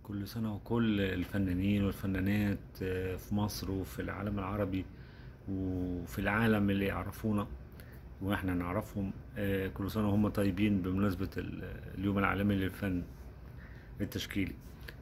كل سنة وكل الفنانين والفنانات آه، في مصر وفي العالم العربي وفي العالم اللي يعرفونا واحنا نعرفهم آه، كل سنة وهم طيبين بمناسبة ال- اليوم العالمي للفن التشكيلي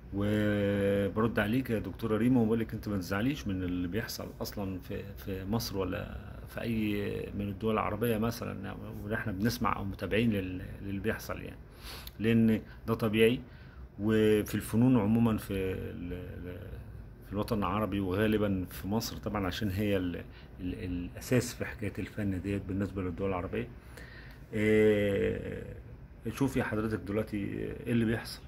وبرد عليك يا دكتورة ريما وبقول لك انت ما تزعليش من اللي بيحصل اصلا في في مصر ولا في اي من الدول العربية مثلا واللي احنا بنسمع او متابعين لل- للي بيحصل يعني لان ده طبيعي وفي الفنون عموما في ال- ال- في الوطن العربي وغالبا في مصر طبعا عشان هي ال ال الاساس في حكايه الفن ديت بالنسبه للدول العربيه إيه، شوفي حضرتك دلوقتي ايه اللي بيحصل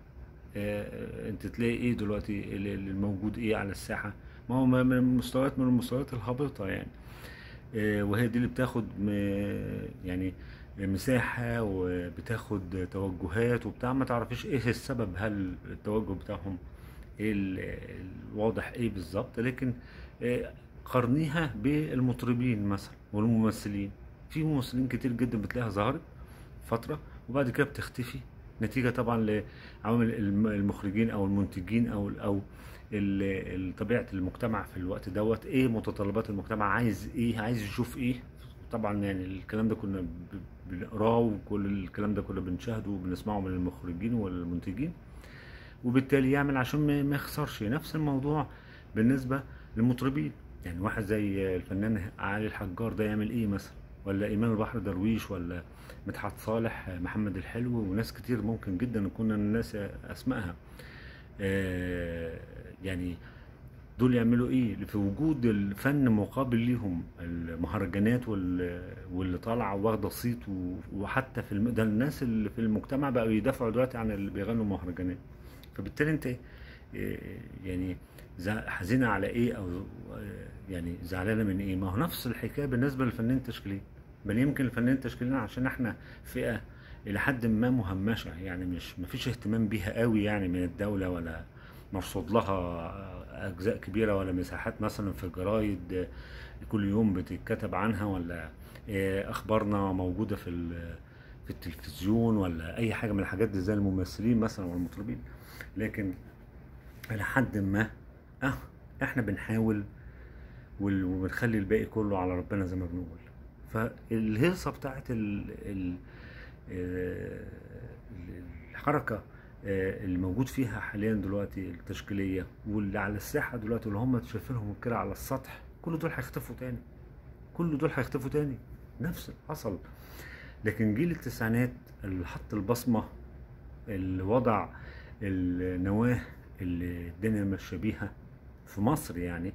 آه، انت تلاقي ايه دلوقتي اللي اللي الموجود ايه على الساحه ما هو من المستويات من المستويات الهابطه يعني آه، وهي دي اللي بتاخد م- يعني مساحة وبتاخد توجهات وبتاع ما تعرفيش ايه السبب هل التوجه بتاعهم ايه ال- الواضح ايه بالظبط لكن آه، قارنيها بالمطربين مثلا والممثلين في ممثلين كتير جدا بتلاقيها ظهرت فترة وبعد كده بتختفي نتيجة طبعا لعوامل الم- المخرجين او المنتجين او او ال- ال- طبيعة المجتمع في الوقت دوت ايه متطلبات المجتمع عايز ايه عايز يشوف ايه طبعا يعني الكلام ده كنا ب- بنقراه وكل الكلام ده كنا بنشاهده وبنسمعه من المخرجين والمنتجين وبالتالي يعمل عشان ما ما يخسرش نفس الموضوع بالنسبة للمطربين يعني واحد زي الفنان علي الحجار ده يعمل ايه مثلا ولا ايمان البحر درويش ولا مدحت صالح محمد الحلو وناس كتير ممكن جدا نكون الناس اسمائها آه، يعني دول يعملوا ايه في وجود الفن مقابل ليهم المهرجانات وال- واللي طالعه واخده صيت و- وحتى في الم... ده الناس اللي في المجتمع بقوا يدافعوا دلوقتي عن اللي بيغنوا مهرجانات فبالتالي انت إيه، يعني زع- حزينه على ايه او آه، يعني زعلانه من ايه ما هو نفس الحكايه بالنسبه للفنانين التشكيليين بل يمكن الفنانين التشكيليين عشان احنا فئه الى حد ما مهمشه يعني مش مفيش اهتمام بيها قوي يعني من الدوله ولا مرصود لها اجزاء كبيره ولا مساحات مثلا في الجرايد كل يوم بتتكتب عنها ولا آه، اخبارنا موجوده في ال- في التلفزيون ولا اي حاجه من الحاجات دي زي الممثلين مثلا والمطربين لكن الى حد ما اه احنا بنحاول وال- وبنخلي الباقي كله على ربنا زي ما بنقول فالهيصه بتاعت ال ال آه، الحركه آه، اللي موجود فيها حاليا دلوقتي التشكيليه واللي على الساحه دلوقتي اللي هم شايفينهم كده على السطح كل دول هيختفوا تاني كل دول هيختفوا تاني نفس اللي حصل لكن جيل التسعينات اللي حط البصمه اللي وضع النواه اللي الدنيا ماشيه بيها في مصر يعني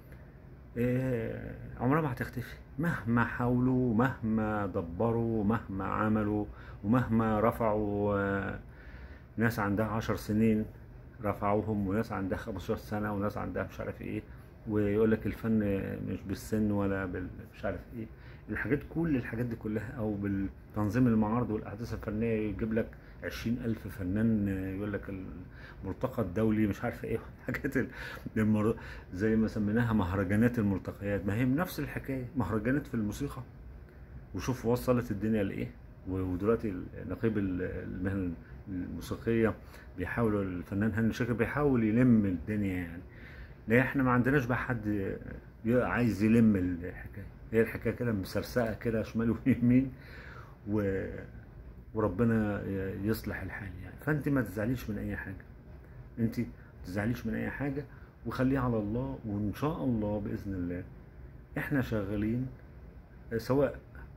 آه، عمرها ما هتختفي مهما حاولوا مهما دبروا مهما عملوا ومهما رفعوا آه، ناس عندها عشر سنين رفعوهم وناس عندها 15 سنة وناس عندها مش عارف ايه ويقول لك الفن مش بالسن ولا بال مش عارف ايه الحاجات كل الحاجات دي كلها او بالتنظيم المعارض والاحداث الفنية يجيب لك عشرين ألف فنان يقول لك الملتقى الدولي مش عارف ايه حاجات ال- المر... زي ما سميناها مهرجانات الملتقيات ما هي نفس الحكاية مهرجانات في الموسيقى وشوف وصلت الدنيا لايه و- ودلوقتي نقيب ال- المهن الموسيقيه بيحاولوا الفنان هاني شاكر بيحاول يلم الدنيا يعني لا احنا ما عندناش بقى حد ي- عايز يلم الحكايه هي الحكايه كده مسرسقه كده شمال ويمين و... وربنا ي- يصلح الحال يعني فانت ما تزعليش من اي حاجه انت ما تزعليش من اي حاجه وخليها على الله وان شاء الله باذن الله احنا شغالين سواء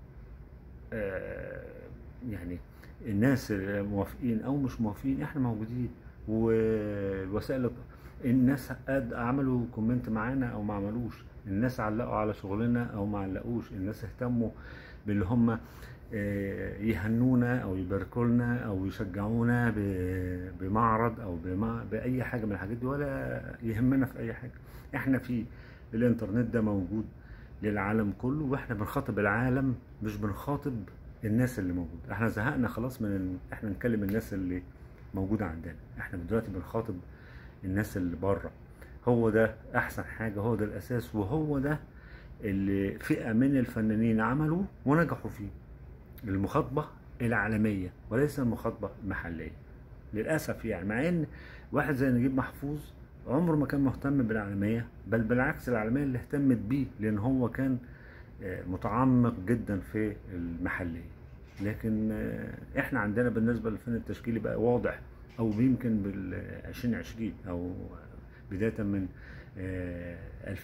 آه، يعني الناس موافقين او مش موافقين احنا موجودين والوسائل الناس قد عملوا كومنت معانا او ما عملوش الناس علقوا على شغلنا او ما علقوش الناس اهتموا باللي هم آه، يهنونا او يباركوا لنا او يشجعونا ب- بمعرض او بمع... باي حاجه من الحاجات دي ولا يهمنا في اي حاجه احنا في الانترنت ده موجود للعالم كله واحنا بنخاطب العالم مش بنخاطب الناس اللي موجوده احنا زهقنا خلاص من ال... احنا نكلم الناس اللي موجوده عندنا احنا دلوقتي بنخاطب الناس اللي بره هو ده احسن حاجه هو ده الاساس وهو ده اللي فئه من الفنانين عملوه ونجحوا فيه المخاطبه العالميه وليس المخاطبه المحليه للاسف يعني مع ان واحد زي نجيب محفوظ عمره ما كان مهتم بالعالمية بل بالعكس العالمية اللي اهتمت بيه لأن هو كان آه، متعمق جدا في المحلية لكن آه، احنا عندنا بالنسبة للفن التشكيلي بقى واضح او يمكن بال 2020 او بداية من آه،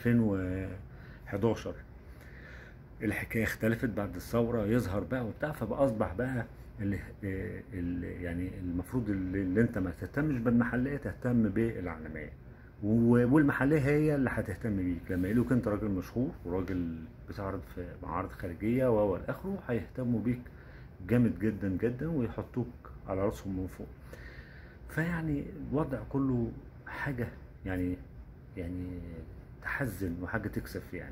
2011 الحكايه اختلفت بعد الثوره يظهر بقى وبتاع فبقى اصبح بقى اللي اللي يعني المفروض اللي, اللي انت ما تهتمش بالمحليه تهتم بالعالميه و- والمحليه هي اللي هتهتم بيك لما يقولوك انت راجل مشهور وراجل بتعرض في معارض خارجيه و الى اخره هيهتموا بيك جامد جدا جدا ويحطوك على راسهم من فوق فيعني الوضع كله حاجه يعني يعني تحزن وحاجه تكسف يعني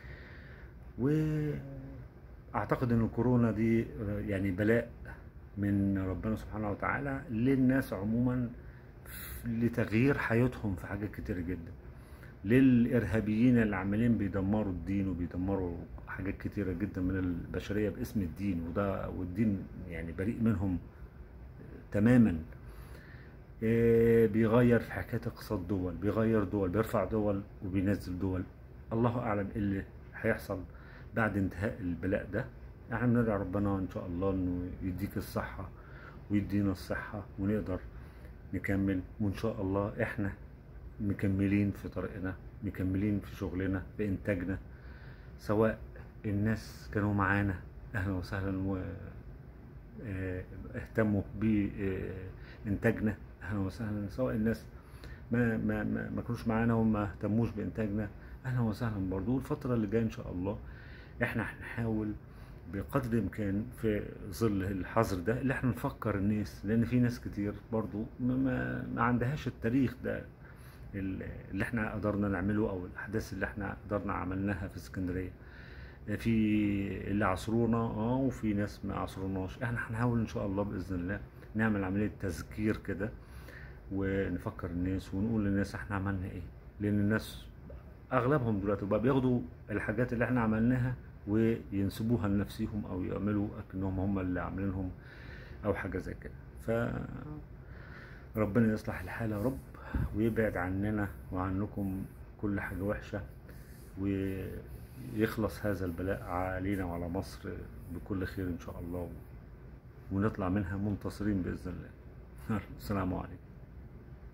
واعتقد ان الكورونا دي يعني بلاء من ربنا سبحانه وتعالى للناس عموما لتغيير حياتهم في حاجات كتير جدا للارهابيين اللي عمالين بيدمروا الدين وبيدمروا حاجات كتيرة جدا من البشرية باسم الدين وده والدين يعني بريء منهم تماما إيه، بيغير في حكاية اقتصاد دول بيغير دول بيرفع دول وبينزل دول الله اعلم ايه اللي هيحصل بعد انتهاء البلاء ده احنا بندعي ربنا ان شاء الله انه يديك الصحة ويدينا الصحة ونقدر نكمل وان شاء الله احنا مكملين في طريقنا مكملين في شغلنا في انتاجنا سواء الناس كانوا معانا اهلا وسهلا و آه، اهتموا بانتاجنا اهلا وسهلا سواء الناس ما ما ما, ما كانوش معانا وما اهتموش بانتاجنا اهلا وسهلا برضو الفتره اللي جايه ان شاء الله احنا هنحاول بقدر الامكان في ظل الحظر ده اللي احنا نفكر الناس لان في ناس كتير برضو ما, ما, ما عندهاش التاريخ ده اللي احنا قدرنا نعمله او الاحداث اللي احنا قدرنا عملناها في اسكندريه في اللي عصرونا اه وفي ناس ما عصروناش احنا هنحاول ان شاء الله باذن الله نعمل عمليه تذكير كده ونفكر الناس ونقول للناس احنا عملنا ايه لان الناس اغلبهم دلوقتي بقى بياخدوا الحاجات اللي احنا عملناها وينسبوها لنفسهم او يعملوا اكنهم هم اللي عاملينهم او حاجه زي كده ف ربنا يصلح الحال يا رب ويبعد عننا وعنكم كل حاجه وحشه ويخلص هذا البلاء علينا وعلى مصر بكل خير ان شاء الله ونطلع منها منتصرين باذن الله السلام عليكم